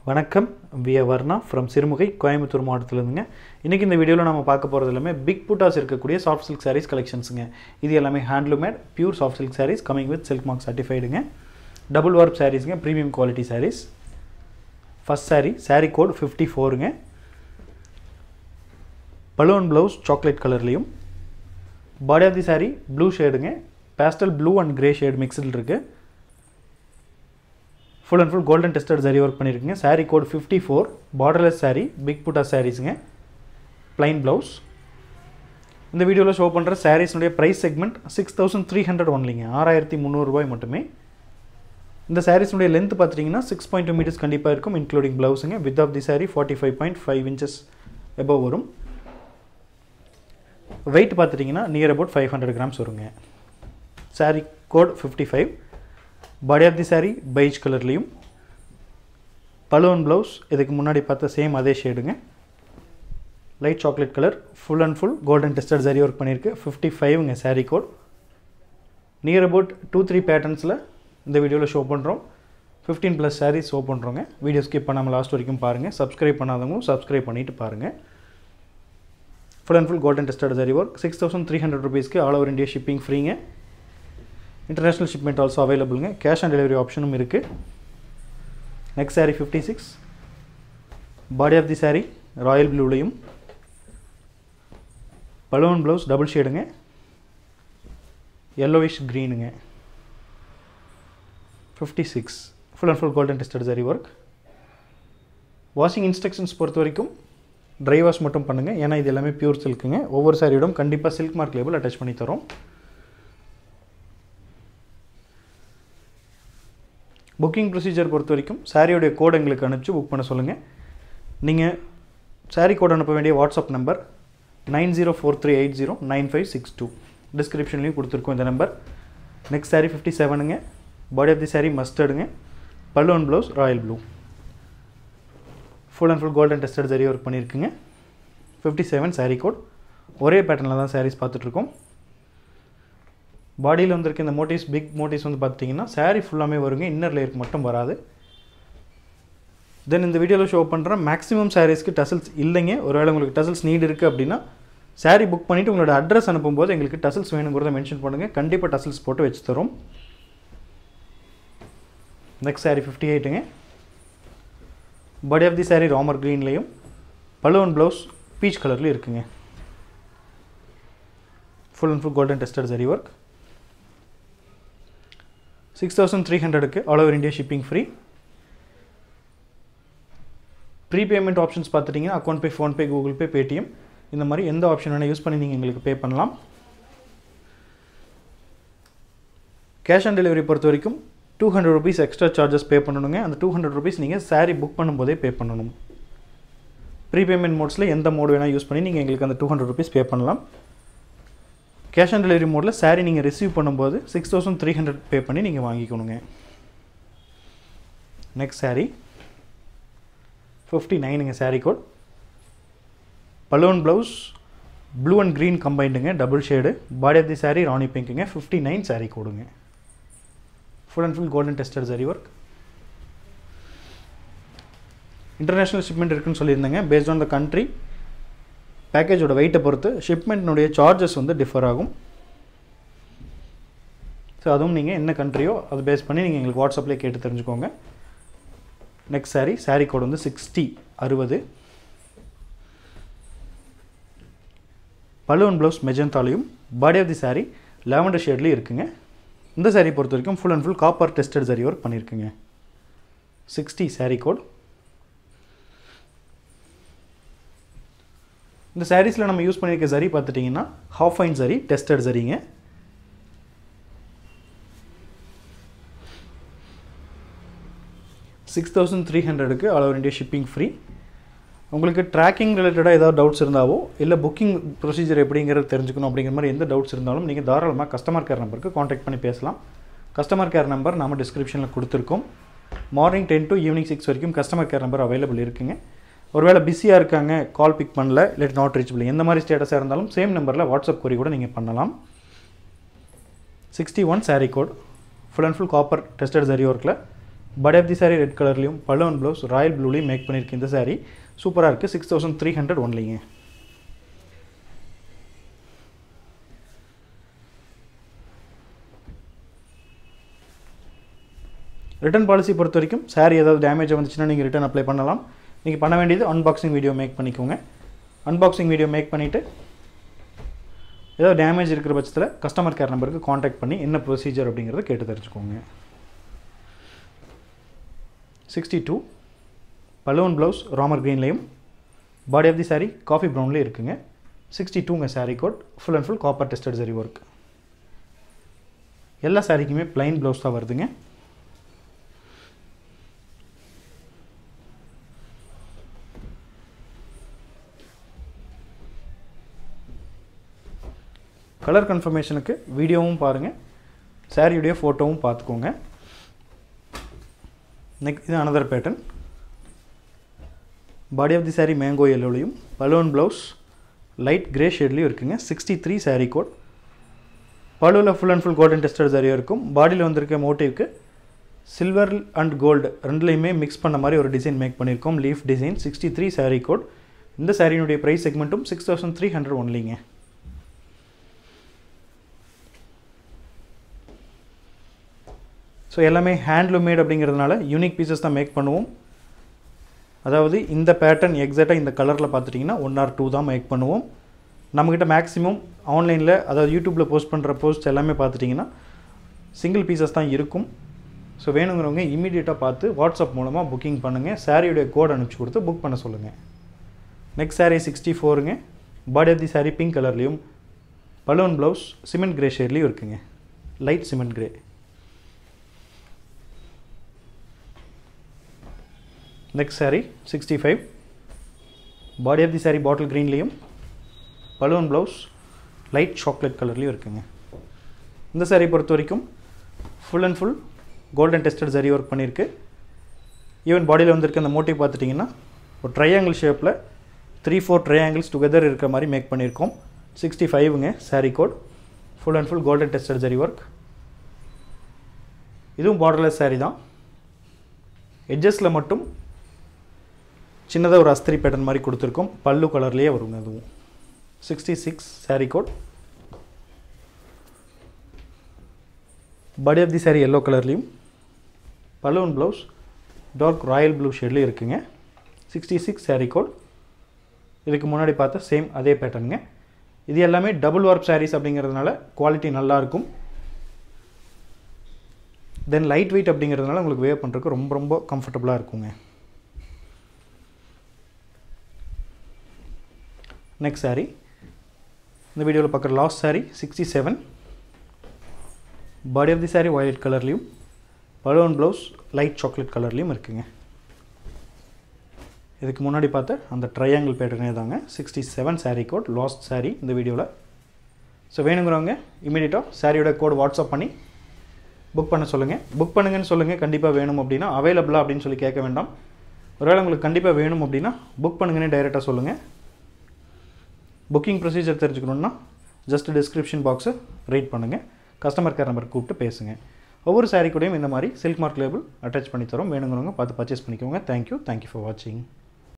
வணக்கம் விய வர்ணா ஃப்ரம் சிறுமுகை கோயம்புத்தூர் மாவட்டத்திலேருந்துங்க இன்றைக்கி இந்த வீடியோவில் நம்ம பார்க்க போகிறது எல்லாமே பிக் புட்டாஸ் இருக்கக்கூடிய சாஃப்ட் சில்க் சாரீஸ் கலெக்ஷன்ஸுங்க இது எல்லாமே handloom made pure soft silk sarees coming with silk mark சர்டிஃபைடுங்க டபுள் வார்ப் சாரீஸுங்க premium quality sarees first saree saree code fifty ஃபோருங்க பலூன் ப்ளவுஸ் சாக்லேட் கலர்லேயும் body of the saree blue ஷேடுங்க pastel blue and grey shade மிக்ஸ்டில் இருக்குது full and full golden tested zari work பண்ணியிருக்குங்க saree code fifty four borderless saree big butta சாரீஸுங்க plain blouse இந்த வீடியோவில் ஷோ பண்ணுற சாரீஸ்னுடைய price segment six thousand three hundred ஒன்லிங்க ஆறாயிரத்தி முந்நூறுரூபாய் மட்டுமே இந்த சாரீஸ்னுடைய லென்த் பார்த்துட்டிங்கன்னா சிக்ஸ் பாயிண்ட் டூ மீட்டர்ஸ் கண்டிப்பாக இருக்கும் இன்க்ளூடிங் ப்ளவுஸுங்க with of the saree forty five point five inches above வரும் வெயிட் பார்த்துட்டிங்கன்னா near about five hundred grams வருங்க saree code fifty five body of the saree beige கலர்லேயும் பலூன் blouse இதுக்கு முன்னாடி பார்த்த சேம் அதே ஷேடுங்க light chocolate colour full and full golden tested zari work பண்ணியிருக்கு ஃபிஃப்டி ஃபைவ்ங்க saree code near about two three பேட்டர்ன்ஸில் இந்த வீடியோவில் ஷோ பண்ணுறோம் ஃபிஃப்டீன் ப்ளஸ் சாரீஸ் ஷோ பண்ணுறோங்க வீடியோ ஸ்கிப் பண்ணாமல் லாஸ்ட் வரைக்கும் பாருங்கள் சப்ஸ்கிரைப் பண்ணாதவங்களும் சப்ஸ்கிரைப் பண்ணிவிட்டு பாருங்கள் full and full golden tested zari work six thousand three hundred ருபீஸ்க்கு ஆல் ஓவர் இந்தியா ஷிப்பிங் ஃப்ரீங்க இன்டர்நேஷ்னல் ஷிப்மெண்ட் ஆல்சோ அவைலபிளுங்க கேஷ் ஆன் டெலிவரி ஆப்ஷனும் இருக்குது next saree fifty six body of the saree royal ப்ளூலையும் பலூன் ப்ளவுஸ் டபுள் ஷேடுங்க yellowish க்ரீனுங்க fifty six full and full golden tested zari work washing instructions பொறுத்த வரைக்கும் ட்ரை வாஷ் மட்டும் பண்ணுங்கள் ஏன்னா இது எல்லாமே பியூர் சில்க்குங்க ஒவ்வொரு சாரியோடும் கண்டிப்பாக சில்க் மார்க் லேபிள் அட்டாச் பண்ணி தரோம் புக்கிங் ப்ரொசீஜர் பொறுத்த வரைக்கும் சாரியோடைய கோட் எங்களுக்கு அனுப்பிச்சு புக் பண்ண சொல்லுங்கள் நீங்கள் சாரி கோட் அனுப்ப வேண்டிய WhatsApp number nine zero four three eight zero nine five six two டிஸ்கிரிப்ஷன்லேயும் கொடுத்துருக்கோம் இந்த நம்பர் நெக்ஸ்ட் சாரி ஃபிஃப்டி செவனுங்க பாடி ஆஃப் தி சாரி மஸ்டர்டுங்க பல்லுவன் blouse royal blue full and full golden tested zari work பண்ணியிருக்குங்க fifty seven saree code ஒரே பேட்டர்னில் தான் சாரீஸ் பார்த்துட்ருக்கோம் பாடியில் வந்திருக்க இந்த மோட்டிவ்ஸ் பிக் மோட்டிவ்ஸ் வந்து பார்த்திங்கன்னா saree ஃபுல்லாமே வருங்க இன்னர் லேயருக்கு மட்டும் வராது தென் இந்த வீடியோவில் ஷோ பண்ணுற மேக்ஸிமம் சாரீஸ்க்கு டசல்ஸ் இல்லைங்க ஒருவேளை உங்களுக்கு டசல்ஸ் நீட் இருக்குது அப்படின்னா saree புக் பண்ணிவிட்டு உங்களோட அட்ரஸ் அனுப்பும்போது எங்களுக்கு டசல்ஸ் வேணுங்கிறத மென்ஷன் பண்ணுங்கள் கண்டிப்பாக டசல்ஸ் போட்டு வச்சு தரோம் நெக்ஸ்ட் saree ஃபிஃப்டி எயிட்டுங்க body of the saree Ramar க்ரீன்லேயும் பலூன் ப்ளவுஸ் பீச் கலர்லேயும் இருக்குங்க full and full golden tested zari work six thousand three ஹண்ட்ரடுக்கு all over India shipping free pre payment options பார்த்துட்டிங்கன்னா account pay PhonePe Google Pay Paytm இந்த மாதிரி எந்த ஆப்ஷன் வேணால் யூஸ் பண்ணி நீங்கள் எங்களுக்கு பே பண்ணலாம் கேஷ் ஆன் டெலிவரி பொறுத்த வரைக்கும் two hundred rupees extra charges pay பண்ணணுங்க அந்த டூ ஹண்ட்ரட் ருபீஸ் நீங்கள் saree புக் பண்ணும்போதே பே பண்ணணும் ப்ரீ பேமெண்ட் மோட்ஸில் எந்த மோட் வேணால் யூஸ் பண்ணி நீங்கள் எங்களுக்கு அந்த டூ ஹண்ட்ரட் ருபீஸ் பே பண்ணலாம் கேஷ் ஆன் டெலிவரி மோடில் saree நீங்கள் ரிசீவ் பண்ணும்போது six thousand three hundred pay பண்ணி நீங்கள் வாங்கிக்கணுங்க நெக்ஸ்ட் saree ஃபிஃப்டி நைனுங்க saree கோட் பலூன் ப்ளவுஸ் ப்ளூ அண்ட் க்ரீன் கம்பைண்டுங்க double shade body of the saree Rani பிங்க்குங்க ஃபிஃப்டி நைன் saree கோடுங்க full and full golden tested zari work international shipment இருக்குன்னு சொல்லியிருந்தேங்க பேஸ்ட் ஆன் த கண்ட்ரி பேக்கேஜோட வெயிட்டை பொறுத்து ஷிப்மெண்ட்னுடைய சார்ஜஸ் வந்து டிஃபர் ஆகும் ஸோ அதுவும் நீங்கள் என்ன கண்ட்ரியோ அதை பேஸ் பண்ணி நீங்கள் எங்களுக்கு வாட்ஸ்அப்லேயே கேட்டு தெரிஞ்சுக்கோங்க நெக்ஸ்ட் saree saree கோட் வந்து சிக்ஸ்டி அறுபது பலூன் ப்ளவுஸ் மெஜந்தாலையும் body of the saree lavender ஷேட்லேயும் இருக்குங்க இந்த saree பொறுத்த வரைக்கும் full and full copper tested zari work பண்ணியிருக்குங்க சிக்ஸ்டி saree கோட் இந்த சாரீஸில் நம்ம யூஸ் பண்ணியிருக்க சரி பார்த்துட்டிங்கன்னா ஹாஃப் ஃபைன் சரி டெஸ்டட் சரிங்க சிக்ஸ் தௌசண்ட் த்ரீ ஹண்ட்ரடுக்கு all over India shipping free உங்களுக்கு ட்ராக்கிங் ரிலேட்டடாக ஏதாவது டவுட்ஸ் இருந்தாவோ இல்லை புக்கிங் ப்ரொசீஜர் எப்படிங்கிறது தெரிஞ்சுக்கணும் அப்படிங்கிற மாதிரி எந்த டவுட்ஸ் இருந்தாலும் நீங்கள் தாராளமாக கஸ்டமர் கேர் நம்பருக்கு காண்டாக்ட் பண்ணி பேசலாம் கஸ்டமர் கேர் நம்பர் நம்ம டிஸ்கிரிப்ஷனில் கொடுத்துருக்கோம் morning ten to evening six வரைக்கும் கஸ்டமர் கேர் நம்பர் அவைலபிள் இருக்குங்க ஒருவேளை பிஸியாக இருக்காங்க கால் பிக் பண்ணல இல்லை நாட் ரீச்சபிள் எந்த மாதிரி ஸ்டேட்டஸாக இருந்தாலும் சேம் நம்பரில் வாட்ஸ்அப் கொரி கூட நீங்கள் பண்ணலாம் sixty one saree code full and full copper tested zari ஒர்க்கில் body of the saree red கலர்லையும் பலூன் ப்ளவுஸ் ராயல் ப்ளூலையும் மேக் பண்ணியிருக்கு இந்த சாரி சூப்பராக இருக்குது சிக்ஸ் தௌசண்ட் த்ரீ ஹண்ட்ரட் ஒன்லிங்க ரிட்டர்ன் பாலிசி பொறுத்த வரைக்கும் சாரி ஏதாவது டேமேஜ் வந்துச்சுன்னா நீங்கள் ரிட்டர்ன் அப்ளை பண்ணலாம் நீங்கள் பண்ண வேண்டியது அன்பாக்சிங் வீடியோ மேக் பண்ணிக்கோங்க அன்பாக்சிங் வீடியோ மேக் பண்ணிவிட்டு ஏதோ டேமேஜ் இருக்கிற பட்சத்தில் கஸ்டமர் கேர் நம்பருக்கு காண்டாக்ட் பண்ணி என்ன ப்ரொசீஜர் அப்படிங்கிறத கேட்டு தெரிஞ்சுக்கோங்க சிக்ஸ்டி டூ பலூன் ப்ளவுஸ் ராமர் க்ரீன்லேயும் body of the saree coffee ப்ரௌன்லேயும் இருக்குங்க சிக்ஸ்டி டூங்க saree code full and full copper tested zari work எல்லா சாரீக்குமே ப்ளைன் ப்ளவுஸ் தான் வருதுங்க கலர் கன்ஃபர்மேஷனுக்கு வீடியோவும் பாருங்கள் சாரியுடைய ஃபோட்டோவும் பார்த்துக்கோங்க நெக்ஸ்ட் இது another pattern body of the saree mango எல்லோலையும் பலூன் ப்ளவுஸ் லைட் கிரே ஷேட்லேயும் இருக்குங்க சிக்ஸ்டி த்ரீ சாரீ கோட் பழுவில் full and full golden tested சரியாக இருக்கும் பாடியில் வந்திருக்க மோட்டிவ்க்கு சில்வர் அண்ட் கோல்டு ரெண்டுலேயுமே மிக்ஸ் பண்ண மாதிரி ஒரு டிசைன் மேக் பண்ணியிருக்கோம் leaf design sixty three saree code இந்த சாரியினுடைய ப்ரைஸ் செக்மெண்ட்டும் சிக்ஸ் தௌசண்ட் த்ரீ ஹண்ட்ரட் ஒன்லிங்க ஸோ எல்லாமே ஹேண்ட்லூம் மேட் அப்படிங்கிறதுனால யூனிக் பீசஸ் தான் மேக் பண்ணுவோம் அதாவது இந்த பேட்டர்ன் எக்ஸாக்டாக இந்த கலரில் பார்த்துட்டிங்கன்னா ஒன் ஆர் டூ தான் மேக் பண்ணுவோம் நம்மக்கிட்ட மேக்ஸிமம் ஆன்லைனில் அதாவது யூடியூப்பில் போஸ்ட் பண்ணுற போஸ்ட் எல்லாமே பார்த்துட்டிங்கன்னா சிங்கிள் பீசஸ் தான் இருக்கும் ஸோ வேணுங்கிறவங்க இமீடியட்டாக பார்த்து வாட்ஸ்அப் மூலமாக புக்கிங் பண்ணுங்கள் சாரியுடைய கோட் அனுப்பிச்சி கொடுத்து புக் பண்ண சொல்லுங்கள் நெக்ஸ்ட் சாரீ சிக்ஸ்டி ஃபோருங்க body of the saree pink கலர்லேயும் பலூன் ப்ளவுஸ் சிமெண்ட் கிரே ஷேட்லேயும் இருக்குங்க light cement grey next saree sixty five body of the saree bottle க்ரீன்லேயும் பலூன் ப்ளவுஸ் லைட் சாக்லேட் கலர்லேயும் இருக்குங்க இந்த சாரீ பொறுத்த வரைக்கும் full and full golden tested zari work பண்ணியிருக்கு ஈவன் பாடியில் வந்திருக்க அந்த மோட்டிவ் பார்த்துட்டிங்கன்னா ஒரு ட்ரையாங்கிள் ஷேப்பில் த்ரீ ஃபோர் ட்ரையாங்கிள்ஸ் டுகெதர் இருக்கிற மாதிரி மேக் பண்ணியிருக்கோம் சிக்ஸ்டி ஃபைவுங்க saree code full and full golden tested zari work இதுவும் பார்டர்லெஸ் சாரீ தான் எட்ஜஸில் மட்டும் சின்னதாக ஒரு அஸ்திரி பேட்டர்ன் மாதிரி கொடுத்துருக்கோம் பல்லு கலர்லேயே வருங்க அதுவும் sixty six saree code body of the saree yellow கலர்லேயும் பலூன் ப்ளவுஸ் டார்க் ராயல் ப்ளூ ஷேட்லேயும் இருக்குங்க சிக்ஸ்டி சிக்ஸ் சாரீ கோட் இதுக்கு முன்னாடி பார்த்த சேம் அதே பேட்டர்னுங்க இது எல்லாமே டபுள் வார்ப் சாரீஸ் அப்படிங்கிறதுனால குவாலிட்டி நல்லாயிருக்கும் தென் லைட் வெயிட் அப்படிங்கிறதுனால உங்களுக்கு வேவ் பண்ணுறதுக்கு ரொம்ப ரொம்ப கம்ஃபர்டபுளாக இருக்குங்க நெக்ஸ்ட் சாரீ இந்த வீடியோவில் பார்க்குற last saree sixty seven body of the saree violet கலர்லேயும் பலூன் ப்ளவுஸ் லைட் சாக்லேட் கலர்லேயும் இருக்குங்க இதுக்கு முன்னாடி பார்த்த அந்த ட்ரையாங்கிள் பேட்டர்னே தாங்க sixty seven saree code last saree இந்த வீடியோவில் ஸோ வேணுங்கிறவங்க இமீடியட்டாக சாரியோட கோட் வாட்ஸ்அப் பண்ணி புக் பண்ண சொல்லுங்கள் புக் பண்ணுங்கன்னு சொல்லுங்கள் கண்டிப்பாக வேணும் அப்படின்னா அவைலபிளா அப்படின்னு சொல்லி கேட்க வேண்டாம் ஒருவேளை உங்களுக்கு கண்டிப்பாக வேணும் அப்படின்னா புக் பண்ணுங்கன்னு டைரெக்டாக சொல்லுங்கள் புக்கிங் ப்ரொசீஜர் தெரிஞ்சுக்கணுன்னா ஜஸ்ட் டிஸ்கிரிப்ஷன் பாக்ஸை ரீட் பண்ணுங்கள் கஸ்டமர் கேர் நம்பர் கூப்பிட்டு பேசுங்க ஒவ்வொரு சாரீ கூடயும் இந்த மாதிரி சில்க் மார்க் லேபிள் அட்டாச் பண்ணி தரோம் வேணுங்கிறவங்க பார்த்து பர்ச்சேஸ் பண்ணிக்கோங்க தேங்க்யூ தேங்க்யூ ஃபார் வாட்சிங்